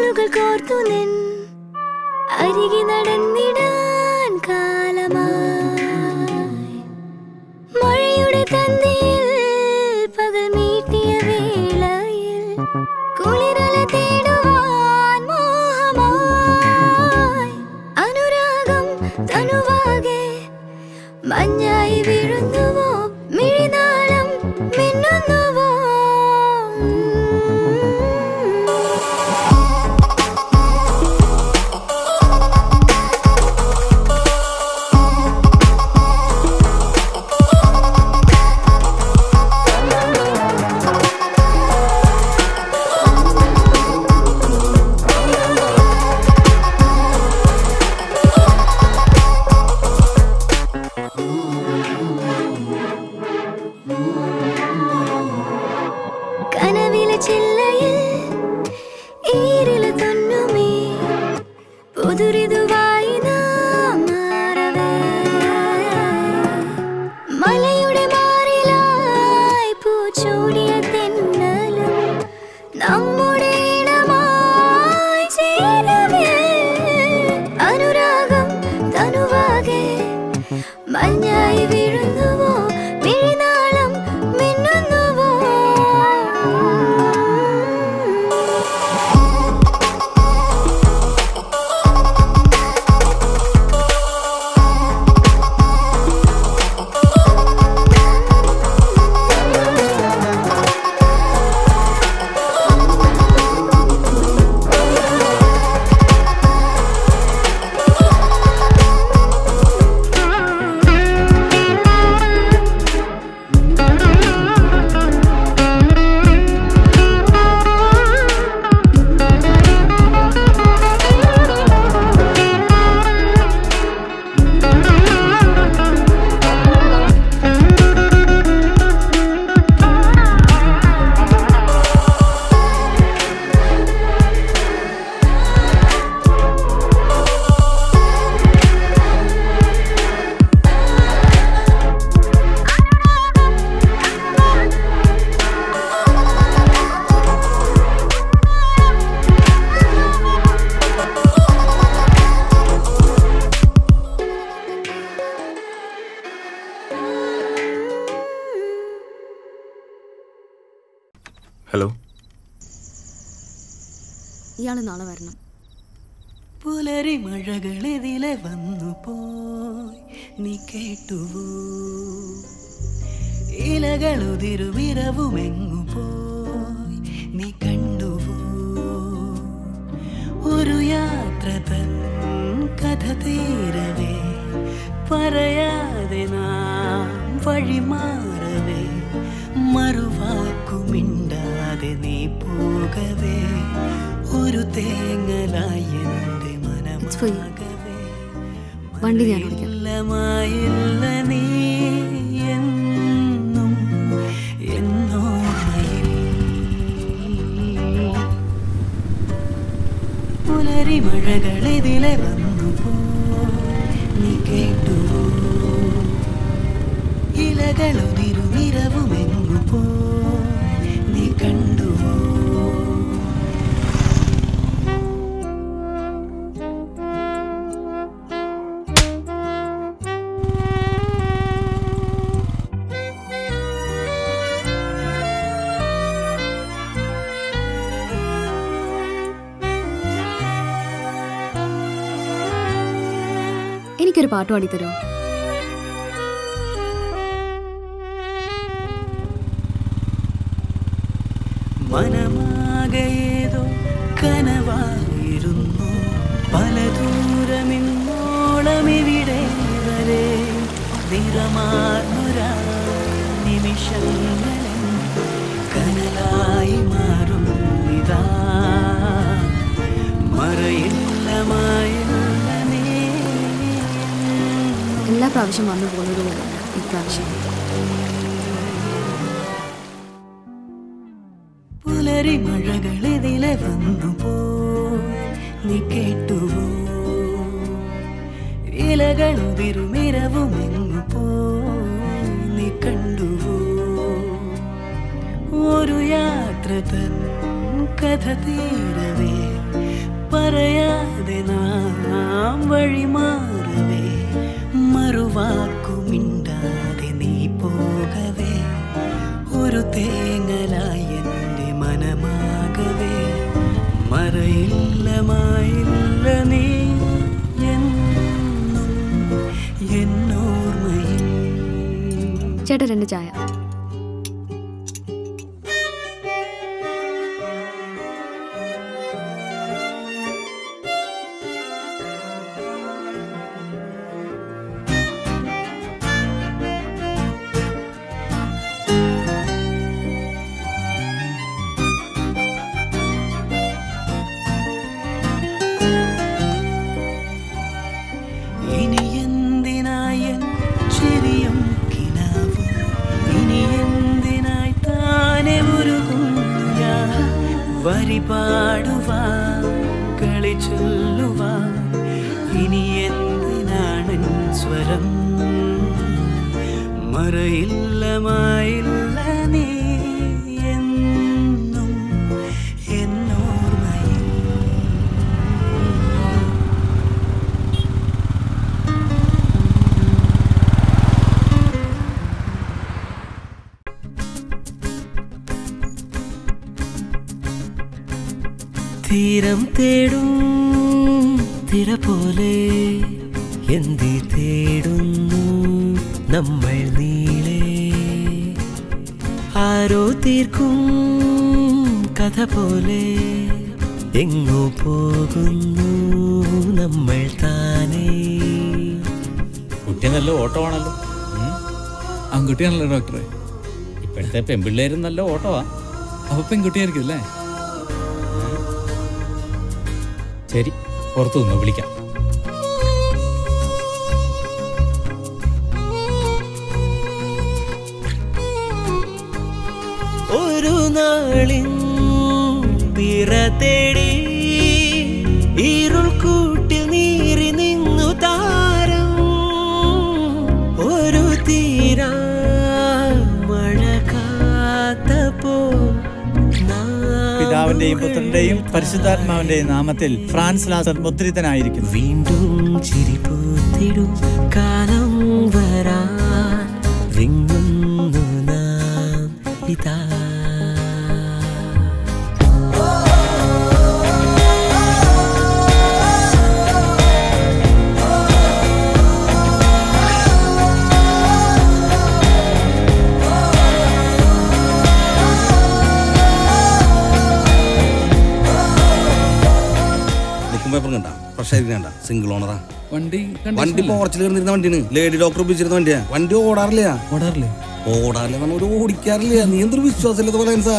ഇതളുകൾ കോർത്തു നിൻ അരികി നടന്നിടാൻ കാലമായി മഴയുടെ തന്തിയിൽ പകൽ മീട്ടിയ വേളയിൽ കുളിരല തേടുവാൻ മോഹമായി അനുരാഗം തനുവാകെ മഞ്ഞായി വീഴുന്നുവോ മിഴിനാളം മിന്നുന്നുവോ കനവിലെ ചില്ലയിൽ ഈരില തുന്നുമേ പുതുരിതുവായി നാം മാറവേ മലയുടെ മാറിലായി പൂച്ചൂടിയ തെന്നലും നമ്മുടെ ഇണമായി ചേരവേ അനുരാഗം തനുവാകെ മഞ്ഞായി വീഴുന്നുവോ മിഴിനാളം മിന്നുന്നുവോ ഹലോ ഇയാള് നാളെ വരണം പുലരി മഴകളെതിലെ വന്നു പോയി നീ കേട്ടുവോ ഇലകളുതിരുവിരവുമെങ്ങു പോയി നീ കണ്ടുവോ ഒരു യാത്ര തൻ കഥ തീരവേ പറയാതെ നാം വഴിമാറവേ മറുവാക്കുമിണ്ടാതെ നീ പോകവേ ഒരു തേങ്ങലായി എൻ്റെ It's for you. മനമാകവേ വണ്ടി ഞാൻ ഓടിക്കാം ഇല്ലമായില്ല നീ എന്നും എന്നോർമ്മയിൽ പുലരി മഴകളെതിലെ വന്നു പോ നീ കേട്ടുവോ ഇലകളുതിരുവിരവുമെങ്ങു പോ നീ കണ്ടുവോ എനിക്കൊരു പാട്ട് പാടി തരുമോ മനമാകേതോ കനവായിരുന്നു പല ദൂരമിന്നോളമിവിടെ വരെ നിറമാർന്നൊരാ നിമിഷങ്ങളിൽ കനലായി മാറും ഇതാ മറയില്ല മായില്ല നീ എല്ലാ പ്രാവശ്യം വന്നു പോകുന്നത് പോലെ ഇപ്രാവശ്യം പുലരി മഴകളെതിലെ വന്നു പോ നീ കേട്ടുവോ ഇലകളുതിരുമിരവുമെങ്ങു പോ നീ കണ്ടുവോ ഒരു യാത്ര തൻ കഥ തീരവേ വഴി മാറവേ മറുവാക്കുമിണ്ടാതെ നീ പോകവേ ഒരു തേങ്ങലായി എൻ്റെ മനമാകവേ മറയില്ല മായില്ല നീ എന്നും എന്നോർമ്മയിൽ ചേട്ടാ രണ്ട് ചായ ഇനി എന്തിനായി എൻ ചിരിയും കിനാവും ഇനി എന്തിനായി താനെ ഉരുകുന്നു ഞാൻ വരി പാടുവാൻ കളി ചൊല്ലുവാൻ ഇനി എന്തിനാണ് എൻ സ്വരം മറയില്ല മായില്ല നീ എന്നും എന്നോർമ്മയിൽ തീരം തേടും തിര പോലെ എന്തി തേടുന്നു നമ്മൾ നീളെ ആരോ തീർക്കും കഥ പോലെ എങ്ങോ പോകുന്നു നമ്മൾ താനേ കുട്ടി നല്ല ഓട്ടമാണല്ലോ ഉം. ആൺകുട്ടിയാണല്ലോ ഡോക്ടറെ ഇപ്പോഴത്തെ പെൺപിള്ളേരും നല്ല ഓട്ടമാ അപ്പൊ പെൺകുട്ടിയായിരിക്കും അല്ലേ ശരി പുറത്തു നിന്ന് വിളിക്കാം ഒരു നാളിൻ പിറ തേടി ഇരുൾ കൂട്ടിൽ നീറി നിന്നു താരം ഒരു തീരാ മഴ കാത്തപ്പോ പിതാവിന്റെയും പുത്രന്റെയും പരിശുദ്ധാത്മാവിന്റെയും നാമത്തിൽ ഫ്രാൻസ് ലാസർ മുദ്രിതനായിരിക്കുന്നു വീണ്ടും ചിരിപ്പൂത്തിടും കാലം വരാൻ വിങ്ങുന്നു നാം ഇതാ ബുക്കും പേപ്പറും കണ്ട ഫ്രഷ് ആയിരിക്കും കണ്ട സിംഗിൾ ഓണറാ വണ്ടി വണ്ടി പോർച്ചിൽ കിടന്നിരുന്ന വണ്ടിയാണ് ലേഡി ഡോക്ടർ ഉപയോഗിച്ചിരുന്ന വണ്ടിയാ വണ്ടി ഓടാറില്ല ഓടാറില്ലേ ഓടാറില്ല പറഞ്ഞ ഒരു ഓടിക്കാറില്ല നീ എന്തൊരു വിശ്വാസമില്ലാത്ത പോലെ സാ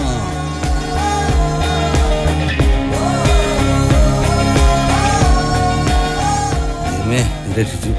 രക്ഷിച്ചു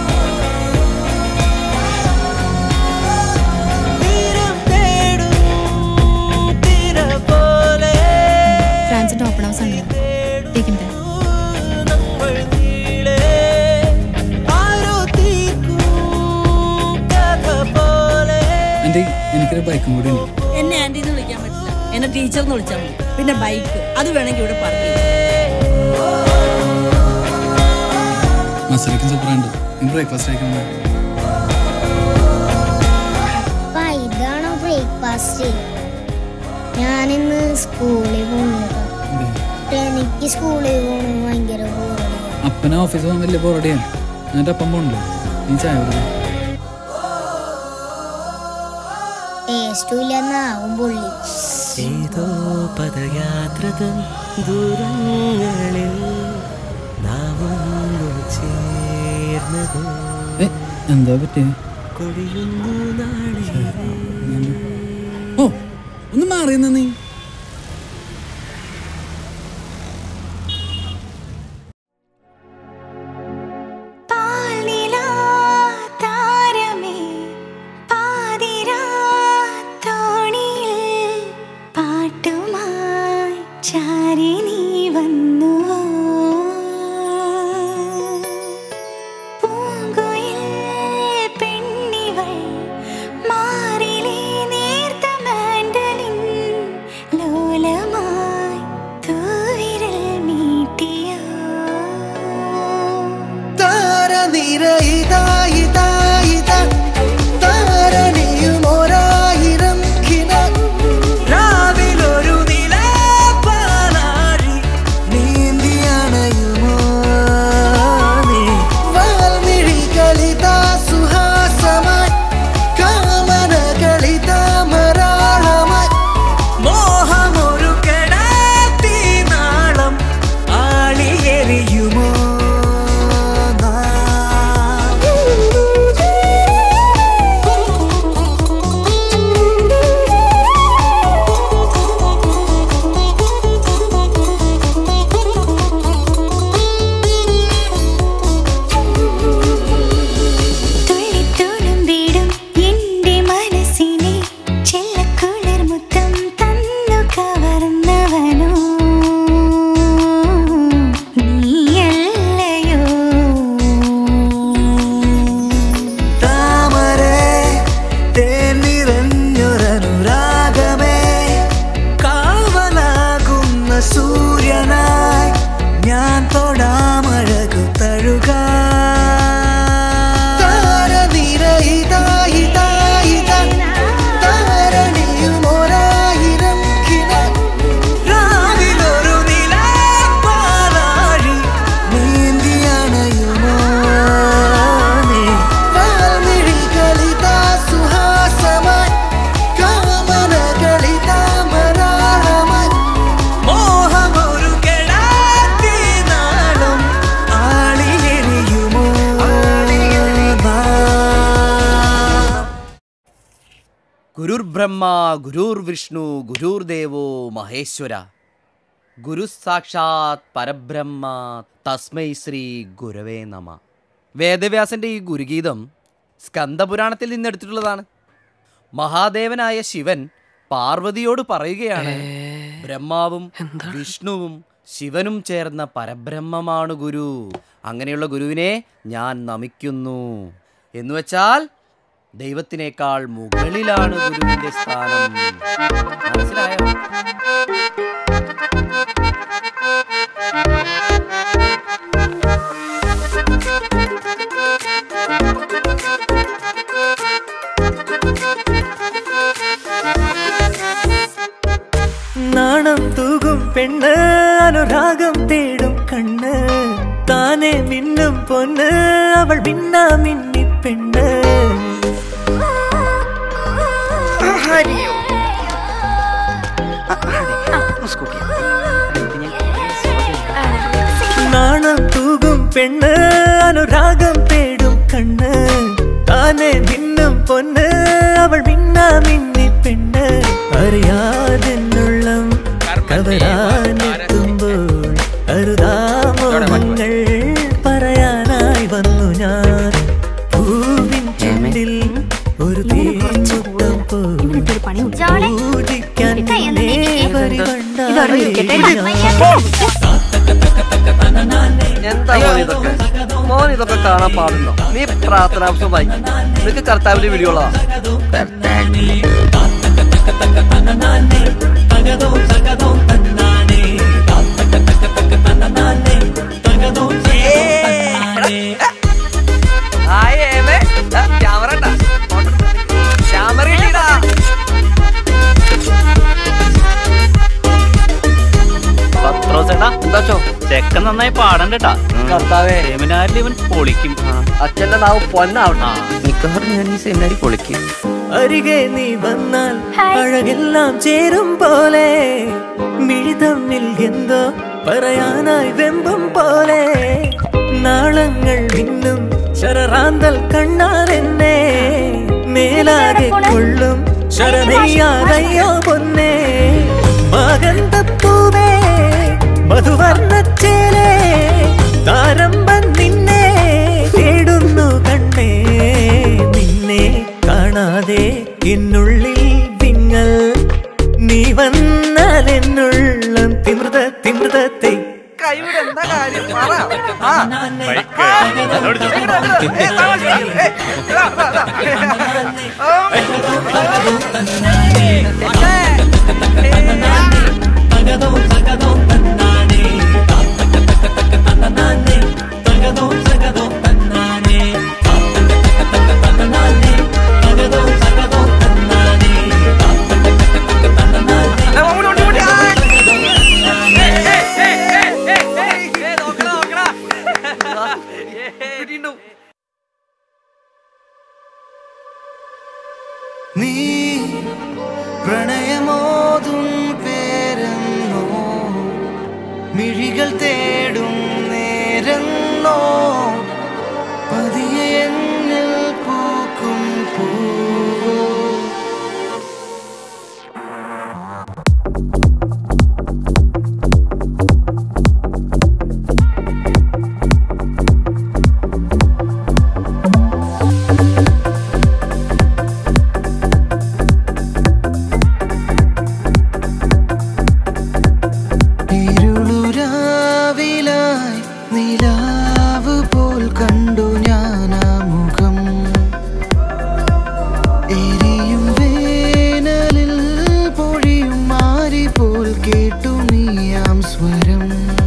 തീരം തേടും തിര പോലെ ഫ്രാൻസിന്റെ ഓപ്പൺ ഹൗസ് ആണ് ടേക്കിൻ ടൈം നമ്മൾ നീളെ ആരോ തീർക്കും കഥ പോലെ ആന്റി എനിക്കൊരു ബൈക്കും കൂടി ഉണ്ട് എന്നെ ആന്റി എന്ന് വിളിക്കാൻ പറ്റില്ല എന്നെ ടീച്ചർ എന്ന് വിളിച്ചാൽ മതി പിന്നെ ബൈക്ക് അത് വേണമെങ്കിൽ ഇവിടെ പറഞ്ഞു മസലിക്കും സൂപ്പറുണ്ട് നിങ്ങൾ ബ്രേക്ക്ഫാസ്റ്റ് കഴിക്കണം അപ്പ ഇതാണോ ബ്രേക്ക്ഫാസ്റ്റ് ഞാനിന്ന് സ്കൂളിൽ പോകുന്നതാ എനിക്ക് സ്കൂളിൽ പോകണം ഭയങ്കര ബോറടിയാണ് അപ്പന ഓഫീസ് പോകാൻ വലിയ ബോറടിയാണ് എന്നിട്ട് അപ്പം പോകണല്ലോ നീ ചായ കുടിക്കാം ടേസ്റ്റും ഇല്ലെന്നാവും പുള്ളി ഏതോ പദയാത്രതൻ ദൂരങ്ങളിൽ നാമൊന്നു ചേർന്നതോ ഏ എന്താ പറ്റിയ കൊടിയുന്നു നാളെ ഓ ഒന്ന് മാറിയെന്ന നീ പാൽനിലാ താരമേ പാതിരാ തോണിയിൽ പാട്ടുമായി ചാരി നീ വന്നു പൂങ്കുയിൽ പെണ്ണിവൾ മാറിലെ നേർത്ത മാൻഡലിൻ താരനിര ഇതാ ഇതാ ഇതാ താരണിയും ഒരായിരം കിന രാവിലൊരു നിലാപ്പാലാഴി നീന്തിയണയുമോ നീ വാൽമിഴികളിതാ സുഹാസമായി കാമനകളിതാ മരാളമായി മോഹമൊരു കെടാത്തി നാളം ആളിയെറിയുമോ തുള്ളിത്തുളും വീടും എന്റെ മനസ്സിനെ ചെല്ലക്കുളിർ മുത്തം തന്നു കവർന്നവനോ നീയല്ലയോ താമരേ തേൻ നിറഞ്ഞൊരനുരാഗമേ കാവലാകുന്ന സൂര്യനായി ഞാൻ തൊടാമഴകു തഴുക താരനിര ഇതാ ഇതാ ഇതാ താരണിയും ഒരായിരം കിന രാവിലൊരു നിലാപ്പാലാഴി നീന്തിയണയുമോ നീ വാൽമിഴികളിതാ സുഹാസമായി കാമനകളിതാ മരാളമായി മോഹമൊരു കെടാത്തി നാളം ആളിയെറിയുമോ ഗുരുർബ്രഹ്മ ഗുരുർവിഷ്ണു ഗുരുർദേവോ മഹേശ്വര ഗുരു സാക്ഷാത് പരബ്രഹ്മ തസ്മൈ ശ്രീ ഗുരവേ നമ വേദവ്യാസന്റെ ഈ ഗുരുഗീതം സ്കന്ദപുരാണത്തിൽ നിന്നെടുത്തിട്ടുള്ളതാണ് മഹാദേവനായ ശിവൻ പാർവതിയോട് പറയുകയാണ് ബ്രഹ്മാവും വിഷ്ണുവും ശിവനും ചേർന്ന പരബ്രഹ്മമാണ് ഗുരു അങ്ങനെയുള്ള ഗുരുവിനെ ഞാൻ നമിക്കുന്നു എന്നുവെച്ചാൽ ദൈവത്തിനേക്കാൾ മുകളിലാണ് ഗുരുവിന്റെ സ്ഥാനം മനസ്സിലായോ നാണം തൂകും പെണ്ണ് അനുരാഗം തേടും കണ്ണ് താനെ മിന്നും പൊന്ന് അവൾ മിന്നാ മിന്നി പെണ്ണ് നാണം തൂകും പെണ്ണ് അനുരാഗം തേടും കണ്ണ് താനെ മിന്നും പൊന്ന് അവൾ മിന്നാ മിന്നി പെണ്ണ് അറിയാതെന്നുള്ളം കവരാനെത്തുമ്പോൾ അരുതാമോഹങ്ങൾ പറയാനായി വന്നു ഞാൻ പൂവിൻ ചുണ്ടിൽ ഒരു തീമുത്തം പൂജിക്കാൻ എന്താ മോൻ ഇതൊക്കെ മോൻ ഇതൊക്കെ കാണാൻ പാടുണ്ടോ നീ പ്രാർത്ഥനാംശം വായിക്കും നിനക്ക് കർത്താവിന്റെ വീഡിയോ ഉള്ളതാ ക്യാമറ ക്യാമറ ഇല്ലടാ ചെക്കൻ നന്നായി പാടണ്ടട്ടാ കർത്താവേ സെമിനാരിൽ ഇവൻ പൊളിക്കും അച്ഛന്റെ നാവ് പൊന്നാവട്ടെ മിക്കവാറും ഞാൻ ഈ സെമിനാരി പൊളിക്കും അരികെ നീ വന്നാൽ അഴകെല്ലാം ചേരും പോലെ മിഴി തമ്മിൽ എന്തോ പറയാനായി വെമ്പും പോലെ നാളങ്ങൾ മിന്നും ശരറാന്തൽ കണ്ണാൽ എന്നെ മേലാകെ കൊള്ളും ശരനെയ്യാതയ്യോ പൊന്നേ മകന്തപ്പൂവേ മധുവർണ്ണച്ചേലേ താരമ്പൻ നിന്നെ തേടുന്നു കണ്ണേ നിന്നെ കാണാതെ എന്നുള്ളിൽ വിങ്ങൽ നീ വന്നാൽ എന്നുള്ളം തിമൃത തിമൃതത്തെ കൈവിടെ എന്താ കാര്യം പറ ആ. തേടും നേരെന്നോ പതിയെ എന്നിൽ പൂക്കും പൂവോ ഇരുളുരാവിലായി നിലാവ് പോൽ കണ്ടു ഞാൻ ആ മുഖം എരിയും വേനലിൽ പൊഴിയും മാരി പോൽ കേട്ടു നീയാം സ്വരം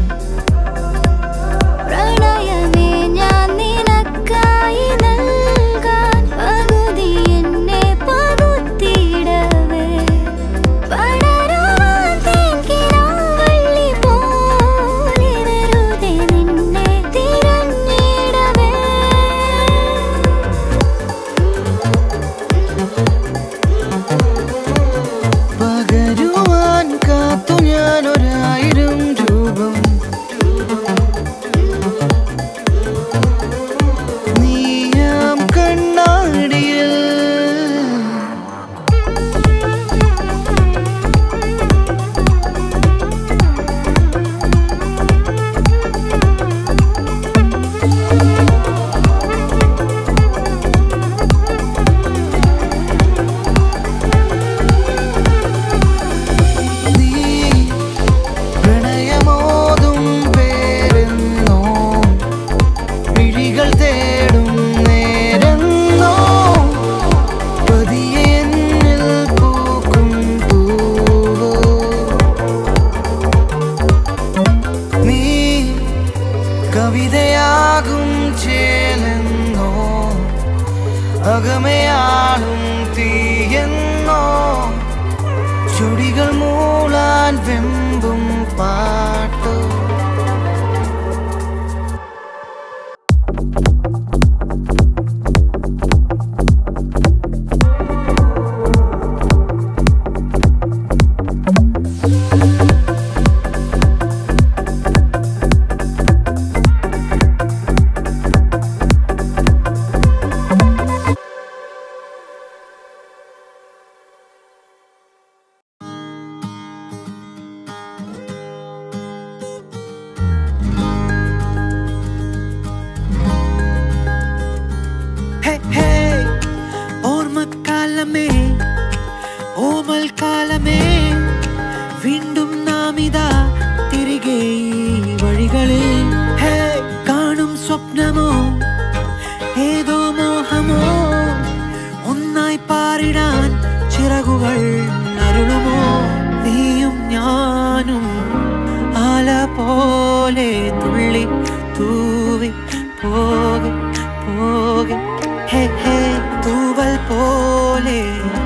പ്രണയമേ ഞാൻ നിനക്കായി നൽകാൻ പകുതി എന്നെ പകുത്തിയിടവേ പടരുവാൻ തേക്കിനാവള്ളി പോലെ വെറുതെ നിന്നെ തിരഞ്ഞിടവേ പകരുവാൻ കാത്തു ഞാൻ ഒരായിരം രൂപം നീയാം കണ്ണാടിയിൽ നീ പ്രണയമോതും പേരെന്നോ വിഴികൾ തേടും നേരെന്നോ പതിയെ എന്നിൽ പൂക്കും പൂവോ നീ കവിതയാകും ചേലെന്നോ അകമയാളും തീയെന്നോ ചുടികൾ മൂളാൻ വെമ്പും പാട്ടോ ഹേ, ഹേ, ഓർമ്മക്കാലമേ ഓമൽ കാലമേ വീണ്ടും നാം ഇതാ തിരികെ ഈ വഴികളിൽ ഹേ കാണും സ്വപ്നമോ ഏതോ മോഹമോ ഒന്നായി പാറിടാൻ ചിറകുകൾ അരുളുമോ നീയും ഞാനും ആല പോലെ തുള്ളി തൂവി പോകെ പോകെ ഹേ ഹേ തൂവൽ പോലെ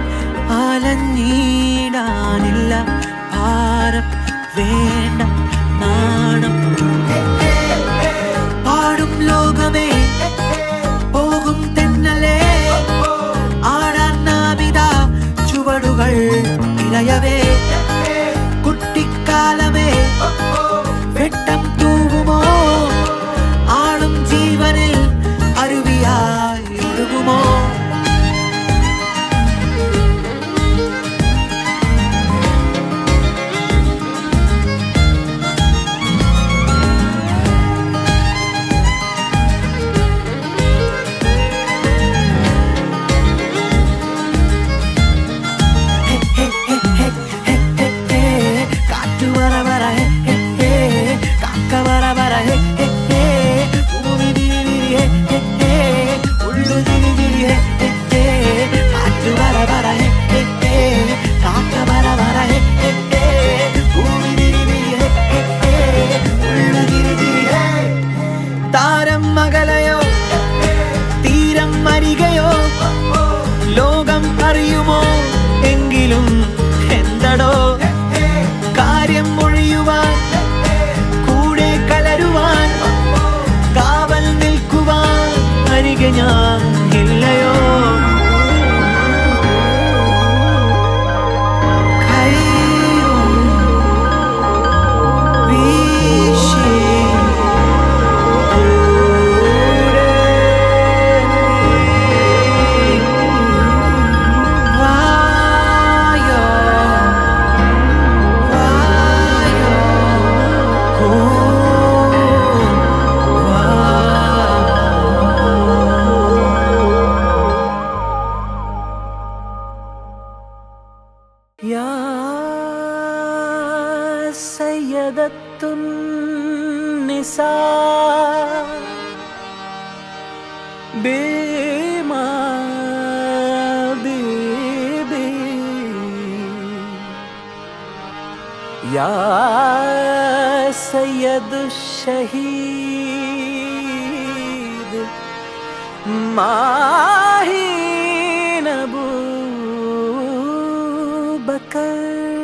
ആലഞ്ഞീടാനില്ല ഭാരം വേണ്ട നാണം പാടും ലോകമേ പോകും തെന്നലേ ആടാൻ നാമിതാ ചുവടുകൾ ഇളയവേ കുട്ടിക്കാലമേ വെട്ടം തൂവുമോ ആളും ജീവനിൽ അരുവിയായി ഒഴുകുമോ കാറ്റു വര വര ഹേ, ഹേ, ഹേ. കാക്ക വര വര ഹേ, ഹേ, ഹേ. ഭൂമി തിരി തിരി ഹേ, ഹേ, ഹേ. ഉള്ളു തിരി തിരി ഹേ, ഹേ, ഹേ. കാറ്റു വര വര ഹേ, ഹേ, ഹേ. കാക്ക വര വര ഹേ, ഹേ, ഹേ. ഭൂമി തിരി തിരി ഹേ, ഹേ, ഹേ. ഉള്ളു തിരി തിരി ഹേ. താരം മകലയോ തീരം അരികയോ ലോകം അറിയുമോ എങ്കിലും എന്തടോ കാര്യം ഒഴിയുവാൻ കൂടെ കലരുവാൻ നിസാ ബീമാ ബീബി യാ സയ്യദ് ഷഹീദ് മാഹീൻ അബൂബക്കർ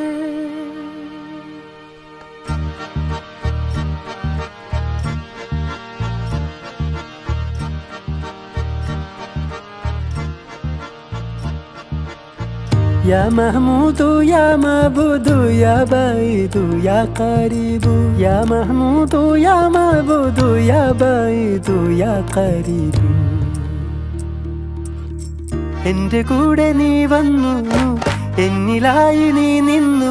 يا محمود يا معبود يا بعيد يا قريب يا محمود يا معبود يا بعيد يا قريب എന്റെ കൂടെ നീ വന്നു എന്നിലായി നീ നിന്നു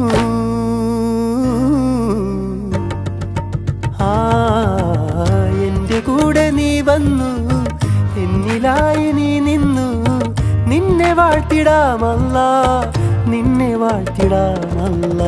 ആ എന്റെ കൂടെ നീ വന്നു എന്നിലായി നീ നിന്നു നിന്നെ വാഴ്ത്തിടാമല്ല നിന്നെ വാഴ്ത്തിടാമല്ല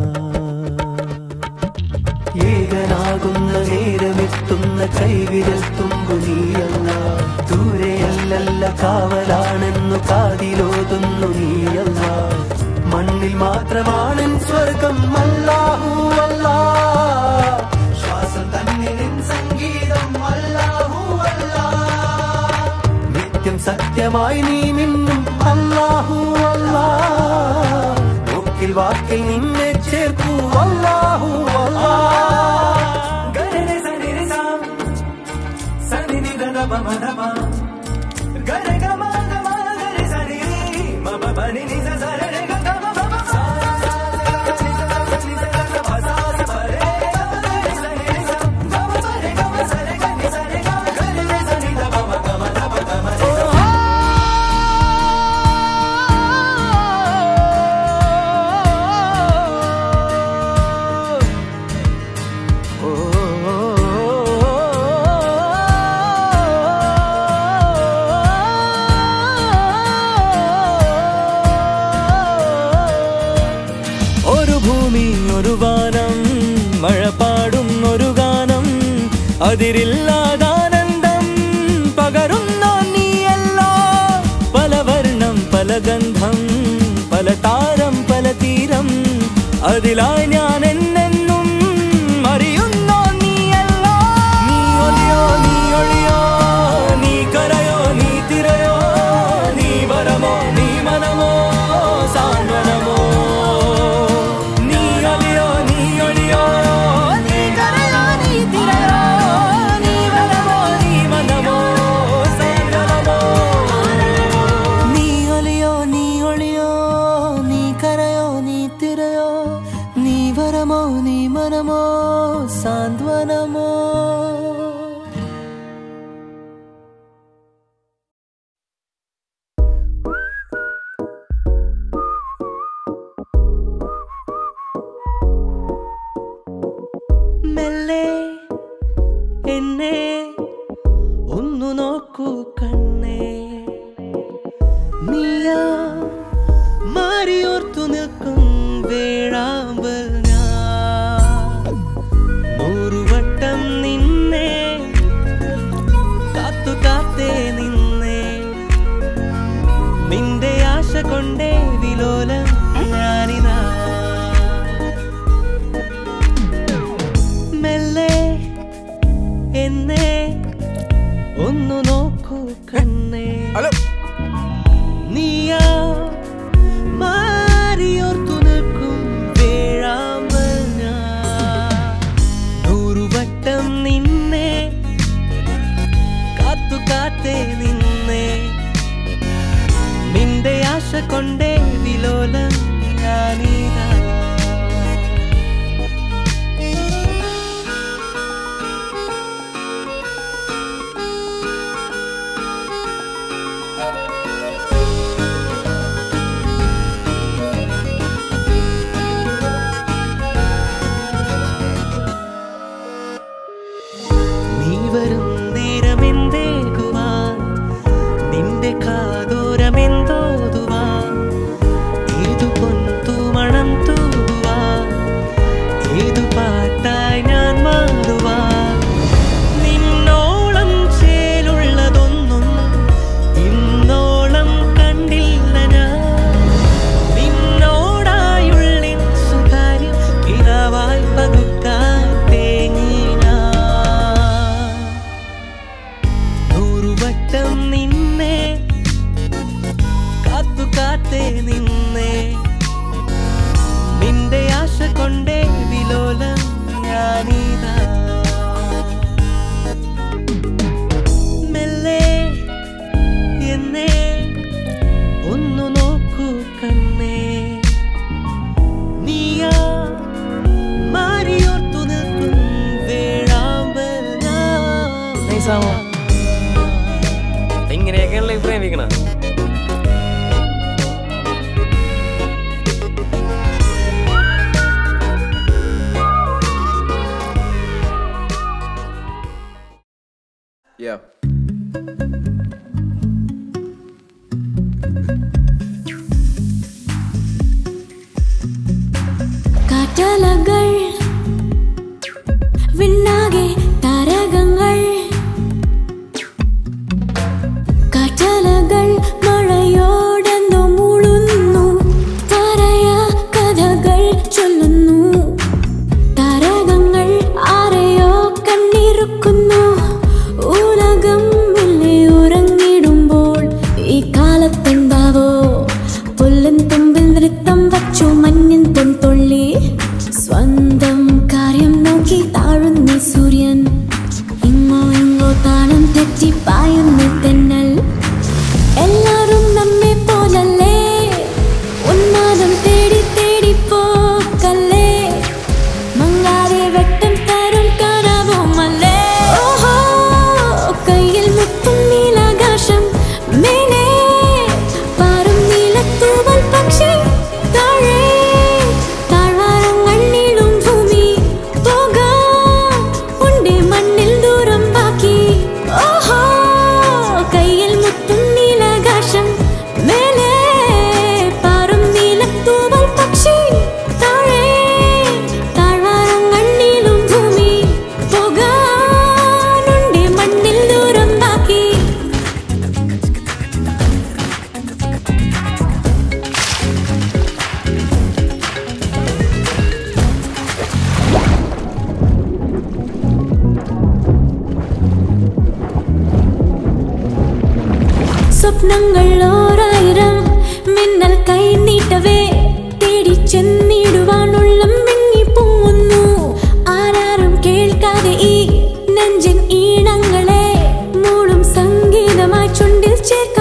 ഏകനാകുന്ന നേരമെത്തുന്ന കൈവിരൽ തുമ്പു നീയല്ല ദൂരെയല്ലല്ല കാവലാണെന്നു കാതിലോതുന്നു നീയല്ല മണ്ണിൽ മാത്രമാണൻ സ്വർഗം അല്ലാഹു അല്ലാ ശ്വാസം തന്നെ നിൻ സംഗീതം അല്ലാഹു അല്ലാ നിത്യം സത്യമായി നീ മിന്നും അല്ലാഹു അല്ലാ നോക്കിൽ വാക്കിൽ നിന്നെ ചേർക്കൂ അല്ലാഹു അല്ലാ ഗരനെ സനിരി സാം, സനിനി ദദ മമ ദമ. ഗര ഗമ ഗമ ഗരി സനിരി, മമ പനി നി സ സ ര ര ഗ ഗ മ മ മ. സ സ സ ര നി സ ര നി സ ര ര പ സ സ പ രെ ഗ മ ഗരി സനിരി സ. ഗ മ പ രെ ഗ മ സ രെ ഗ നി സ രെ ഗ. ഗരി രെ സനി ദ മ മ ഗ മ ദ പ ഗ മ രെ സ. ഒരു ഭൂമി ഒരു വാനം മഴ പാടും ഒരു ഗാനം അതിരില്ലാതാനന്ദം പകരുന്ന നീയല്ല പല വർണ്ണം പല ഗന്ധം പല താരം പല തീരം അതിലായി ഞാൻ എന്നെന്നും അറിയുന്ന നീയല്ല നീ ഒലിയോ നീ ഒളിയോ നീ കരയോ നീ തിരയോ നീ വരമോ നീ മനമോ സാന്ത്വനമോ നീ ഒലിയോ നീ ഒളിയോ നീ കരയോ നീ തിരയോ നീ വരമോ നീ മനമോ സാന്ത്വനമോ നീ ഒലിയോ നീ ഒളിയോ നീ കരയോ നീ തിരയോ നീ വരമോ നീ മനമോ സാന്ത്വനമോ മെല്ലെ എന്നെ ഒന്നു നോക്കൂ കണ്ണേ നീയാ മാറിയോർത്തു നിൽക്കും വേഴാമ്പൽ ഞാൻ നൂറുവട്ടം നിന്നെ കാത്തു കാത്തേ നിന്നെ നിന്റെ ആശ കൊണ്ടേ വിലോലം ഞാനിതാ മെല്ലെ എന്നെ ഒന്നു നോക്കൂ കണ്ണേ നീയാ മാറിയോർത്തു നിൽക്കും വേഴാമ്പൽ ഞാൻ നൂറുവട്ടം നിന്നെ കാത്തു കാത്തേ നിന്നെ നിന്റെ ആശ കൊണ്ടേ വിലോലം ഞാനീതാ നീ വരും നേരമെന്തേകുവാൻ നിന്റെ കാതോരമെന്തോതുവാൻ ഏതു പൊൻതൂമണം തൂകുവാൻ ഏതു പാട്ടായി ഞാൻ മാറുവാൻ രസാമോ ഇങ്ങനെയൊക്കെയാണല്ലോ ഈ പ്രേമിക്കണ Yeah. കാറ്റാലകൾ വിണ്ണാകെ താരകങ്ങൾ കാറ്റാലകൾ മഴയോടെന്നു മൂളുന്നു താരയ കഥകൾ ചൊല്ലുന്നു താരകങ്ങൾ ആരെയോ കണ്ണിറുക്കുന്നു ഉലകം മെല്ലെ ഉറങ്ങിടുമ്പോൾ ഈ കാലത്തെന്താവോ പുല്ലൻ തുമ്പിൽ നൃത്തം വച്ചു മഞ്ഞിൻ പൊൻതൊള്ളി സ്വന്തം കാര്യം നോക്കി താഴുന്ന സൂര്യൻ ഇങ്ങോ ഇങ്ങോ താളം തെറ്റി പായുന്ന തെന്നൽ എല്ലാരും നമ്മെ പോലല്ലേ ഉന്മാദം തേടി തേടി പോക്കല്ലേ മങ്ങാതെ വെട്ടം തരും കനവുമല്ലേ ഓഹോ കയ്യിൽ മുത്തും നീലാകാശം മേലെ പാറും നീലത്തൂവൽ പക്ഷി താഴെ താഴ്വാരങ്ങൾ നീളും ഭൂമി പോകാൻ ഉണ്ടേ മണ്ണിൽ ദൂരം ബാക്കി ഓഹോ കയ്യിൽ മുത്തും നീലാകാശം മേലെ പാറും നീലത്തൂവൽ പക്ഷി താഴെ താഴ്വാരങ്ങൾ നീളും ഭൂമി പോകാനുണ്ടേ മണ്ണിൽ ദൂരം ബാക്കി സ്വപ്നങ്ങൾ ഓരായിരം മിന്നൽ കൈ നീട്ടവേ തേടി ചെന്നിടുവാനുള്ളം മിങ്ങി പൊങ്ങുന്നു ആരാരും കേൾക്കാതെ ഈ നെഞ്ചിൻ ഈണങ്ങളെ മൂളും സംഗീതമായി ചുണ്ടിൽ ചേർക്ക